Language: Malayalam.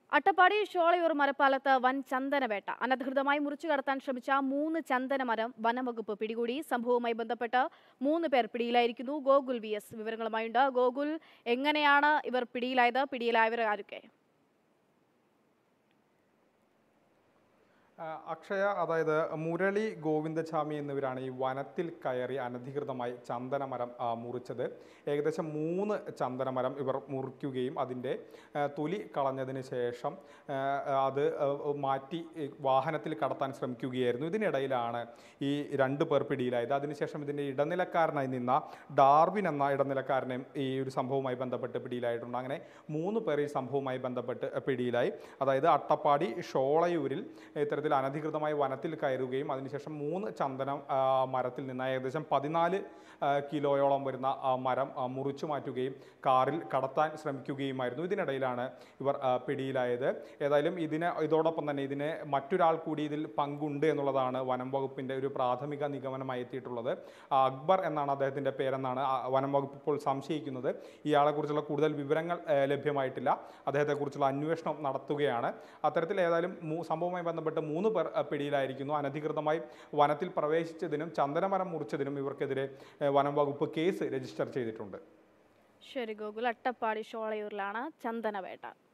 അട്ടപ്പാടി ഷോളയൂർ മരപ്പാലത്ത് വൻ ചന്ദനവേട്ട അനധികൃതമായി മുറിച്ചു കടത്താൻ ശ്രമിച്ച മൂന്ന് ചന്ദനമരം വനംവകുപ്പ് പിടികൂടി സംഭവവുമായി ബന്ധപ്പെട്ട് മൂന്ന് പേർ പിടിയിലായിരിക്കുന്നു ഗോകുൽ വി എസ് വിവരങ്ങളുമായുണ്ട് ഗോകുൽ എങ്ങനെയാണ് ഇവർ പിടിയിലായത് പിടിയിലായവർ ആരൊക്കെ ആ, അക്ഷയ അതായത് മുരളി ഗോവിന്ദസ്വാമി എന്നിവരാണ് ഈ വനത്തിൽ കയറി അനധികൃതമായി ചന്ദനമരം ആ, മുറിച്ചത് ഏകദേശം മൂന്ന് ചന്ദനമരം ഇവർ മുറിക്കുകയും അതിൻ്റെ ആ, തൊലി കളഞ്ഞതിന് ശേഷം ആ, അത് ആ, മാറ്റി ഈ വാഹനത്തിൽ കടത്താൻ ശ്രമിക്കുകയായിരുന്നു ഇതിനിടയിലാണ് ഈ രണ്ട് പേർ പിടിയിലായത് അതിനുശേഷം ഇതിൻ്റെ ഇടനിലക്കാരനായി നിന്ന ഡാർവിൻ എന്ന ഇടനിലക്കാരനെയും ഈ ഒരു സംഭവവുമായി ബന്ധപ്പെട്ട് പിടിയിലായിട്ടുണ്ട് അങ്ങനെ മൂന്ന് പേർ ഈ സംഭവവുമായി ബന്ധപ്പെട്ട് പിടിയിലായി അതായത് അട്ടപ്പാടി ഷോളയൂരിൽ ഇത്തരത്തിൽ അനധികൃതമായി വനത്തിൽ കയറുകയും അതിനുശേഷം മൂന്ന് ചന്ദനം ആ, മരത്തിൽ നിന്ന് ഏകദേശം പതിനാല് ആ, കിലോയോളം വരുന്ന ആ, മരം ആ, മുറിച്ചു മാറ്റുകയും കാറിൽ കടത്താൻ ശ്രമിക്കുകയുമായിരുന്നു ഇതിനിടയിലാണ് ഇവർ ആ, പിടിയിലായത് ഏതായാലും ഇതിന് ഇതോടൊപ്പം തന്നെ ഇതിന് മറ്റൊരാൾ കൂടി ഇതിൽ പങ്കുണ്ട് എന്നുള്ളതാണ് വനം വകുപ്പിൻ്റെ ഒരു പ്രാഥമിക നിഗമനമായി എത്തിയിട്ടുള്ളത് ആ, അക്ബർ എന്നാണ് അദ്ദേഹത്തിൻ്റെ പേരെന്നാണ് ആ, വനം വകുപ്പ് ഇപ്പോൾ സംശയിക്കുന്നത് ഇയാളെക്കുറിച്ചുള്ള കൂടുതൽ വിവരങ്ങൾ ആ, ലഭ്യമായിട്ടില്ല അദ്ദേഹത്തെക്കുറിച്ചുള്ള അന്വേഷണം നടത്തുകയാണ് അത്തരത്തിൽ ഏതായാലും മൂ- സംഭവവുമായി ബന്ധപ്പെട്ട് മൂന്ന് പേർ ആ, പിടിയിലായിരിക്കുന്നു അനധികൃതമായി വനത്തിൽ പ്രവേശിച്ചതിനും ചന്ദനമരം മുറിച്ചതിനും ഇവർക്കെതിരെ ആ, വനം വകുപ്പ് കേസ് രജിസ്റ്റർ ചെയ്തിട്ടുണ്ട് ശരി ഗോകുൽ അട്ടപ്പാടി ഷോളയൂരിലാണ് ചന്ദനവേട്ട